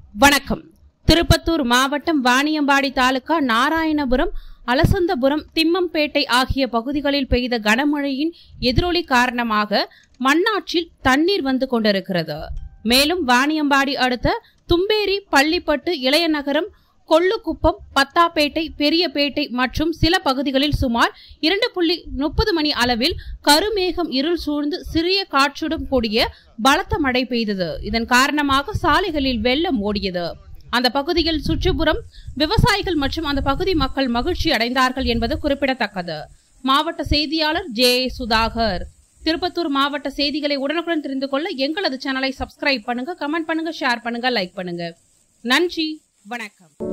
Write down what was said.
வணக்கம் திருப்பத்தூர் மாவட்டம் வாணியம்பாடி தாலுகா நாராயணபுரம் அலசந்தபுரம் திம்மம்பேட்டை ஆகிய பகுதிகளில் பெய்த கனமழையின் எதிரொலி காரணமாக மண்ணாற்றில் தண்ணீர் வந்து கொண்டிருக்கிறது மேலும் வாணியம்பாடி அடுத்த தும்பேரி பள்ளிப்பட்டு இளையநகரம் கொள்ளுக்குப்பம் பத்தாப்பேட்டை பெரியபேட்டை மற்றும் சில பகுதிகளில் சுமார் இரண்டு புள்ளி முப்பது மணி அளவில் கருமேகம் இருள் சூழ்ந்து சிறிய காற்றுடன் கூடிய பலத்த மழை பெய்தது இதன் காரணமாக சாலைகளில் வெள்ளம் ஓடியது அந்த பகுதியில் சுற்றுப்புறம் விவசாயிகள் மற்றும் அந்த பகுதி மக்கள் மகிழ்ச்சி அடைந்தார்கள் என்பது குறிப்பிடத்தக்கது மாவட்ட செய்தியாளர் ஜே சுதாகர் திருப்பத்தூர் மாவட்ட செய்திகளை உடனுக்குடன் தெரிந்து கொள்ள எங்களது சேனலை சப்ஸ்கிரைப் பண்ணுங்க கமெண்ட் பண்ணுங்க ஷேர் பண்ணுங்க லைக் பண்ணுங்க நன்றி வணக்கம்